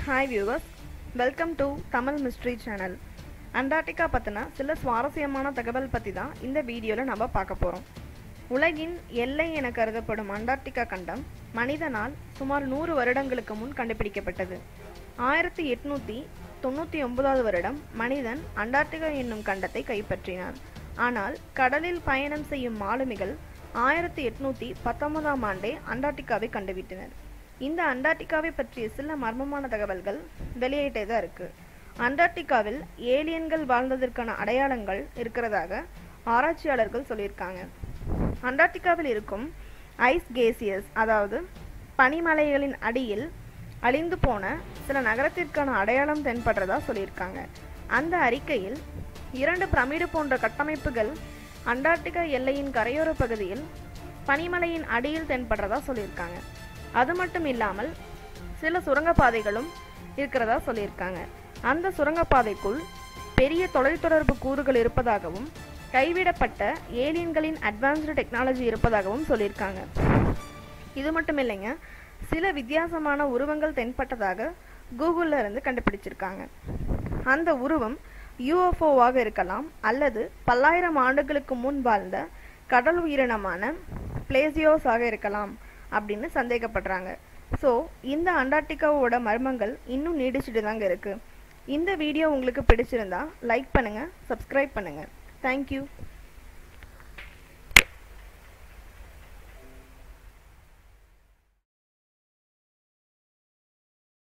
hi viewers welcome to Tamil mystery channel Antarctica பற்றின சில சுவாரஸ்யமான தகவல் பற்றி தான் இந்த வீடியோவில் நம்ம பார்க்க போகிறோம் உலகின் எல்லை என கருதப்படும் அண்டார்டிகா கண்டம் மனிதனால் சுமார் நூறு வருடங்களுக்கு முன் கண்டுபிடிக்கப்பட்டது ஆயிரத்தி எட்நூற்றி தொண்ணூற்றி ஒன்பதாவது வருடம் மனிதன் அண்டார்டிகா என்னும் கண்டத்தை கைப்பற்றினான் ஆனால் கடலில் பயணம் செய்யும் மாலுமிகள் ஆயிரத்தி எட்நூற்றி பத்தொன்பதாம் ஆண்டே அண்டார்டிகாவை கண்டுவிட்டனர் இந்த அண்டார்டிகாவை பற்றிய சில மர்மமான தகவல்கள் வெளியிட்டே தான் இருக்கு அண்டார்டிகாவில் ஏலியன்கள் வாழ்ந்ததற்கான அடையாளங்கள் இருக்கிறதாக ஆராய்ச்சியாளர்கள் சொல்லியிருக்காங்க அண்டார்டிகாவில் இருக்கும் ஐஸ் கேசியஸ் அதாவது பனிமலைகளின் அடியில் அழிந்து போன சில நகரத்திற்கான அடையாளம் தென்படுறதா சொல்லியிருக்காங்க அந்த அறிக்கையில் இரண்டு பிரமிடு போன்ற கட்டமைப்புகள் அண்டார்டிகா எல்லையின் கரையோர பகுதியில் பனிமலையின் அடியில் தென்படுறதா சொல்லியிருக்காங்க அது மட்டும் இல்லாமல் சில சுரங்கப்பாதைகளும் இருக்கிறதா சொல்லியிருக்காங்க அந்த சுரங்கப்பாதைக்குள் பெரிய தொலைத்தொடர்பு கூறுகள் இருப்பதாகவும் கைவிடப்பட்ட ஏலியன்களின் அட்வான்ஸ்டு டெக்னாலஜி இருப்பதாகவும் சொல்லியிருக்காங்க இது மட்டும் இல்லைங்க சில வித்தியாசமான உருவங்கள் தென்பட்டதாக கூகுளில் இருந்து கண்டுபிடிச்சிருக்காங்க அந்த உருவம் யூஎஃப்ஓவாக இருக்கலாம் அல்லது பல்லாயிரம் ஆண்டுகளுக்கு முன் வாழ்ந்த கடல் உயிரினமான பிளேசியோஸாக இருக்கலாம் அப்படின்னு சந்தேகப்படுறாங்க ஸோ இந்த அண்டார்டிகாவோட மர்மங்கள் இன்னும் நீடிச்சுட்டு தாங்க இருக்குது இந்த வீடியோ உங்களுக்கு பிடிச்சிருந்தா லைக் பண்ணுங்கள் சப்ஸ்கிரைப் பண்ணுங்கள் தேங்க்யூ